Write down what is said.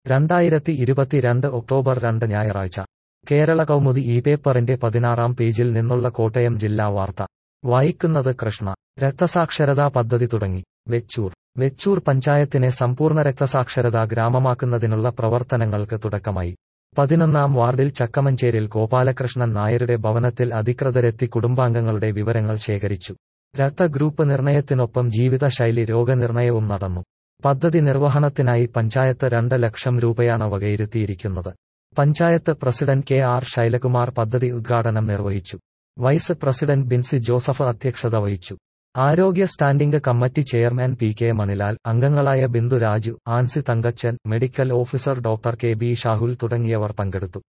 രണ്ടായിരത്തി ഇരുപത്തിരണ്ട് ഒക്ടോബർ രണ്ട് ഞായറാഴ്ച കേരള കൗമുദി ഈ പേപ്പറിന്റെ പതിനാറാം പേജിൽ നിന്നുള്ള കോട്ടയം ജില്ലാ വാർത്ത വായിക്കുന്നത് കൃഷ്ണ രക്തസാക്ഷരതാ പദ്ധതി തുടങ്ങി വെച്ചൂർ വെച്ചൂർ പഞ്ചായത്തിനെ സമ്പൂർണ്ണ രക്തസാക്ഷരതാ ഗ്രാമമാക്കുന്നതിനുള്ള പ്രവർത്തനങ്ങൾക്ക് തുടക്കമായി പതിനൊന്നാം വാർഡിൽ ചക്കമഞ്ചേരിൽ ഗോപാലകൃഷ്ണൻ നായരുടെ ഭവനത്തിൽ അധികൃതരെത്തി കുടുംബാംഗങ്ങളുടെ വിവരങ്ങൾ ശേഖരിച്ചു രക്തഗ്രൂപ്പ് നിർണയത്തിനൊപ്പം ജീവിതശൈലി രോഗനിർണയവും നടന്നു പദ്ധതി നിർവഹണത്തിനായി പഞ്ചായത്ത് രണ്ട് ലക്ഷം രൂപയാണ് വകയിരുത്തിയിരിക്കുന്നത് panchayat president K R Shailakumar പദ്ധതി ഉദ്ഘാടനം നിർവഹിച്ചു വൈസ് പ്രസിഡന്റ് ബിൻസി ജോസഫ് അധ്യക്ഷത വഹിച്ചു ആരോഗ്യ standing committee chairman P K Manilal അംഗങ്ങളായ Bindu Raju Ancy Thankachan medical officer doctor K B Shahul തുടങ്ങിയവർ പങ്കെടുത്തു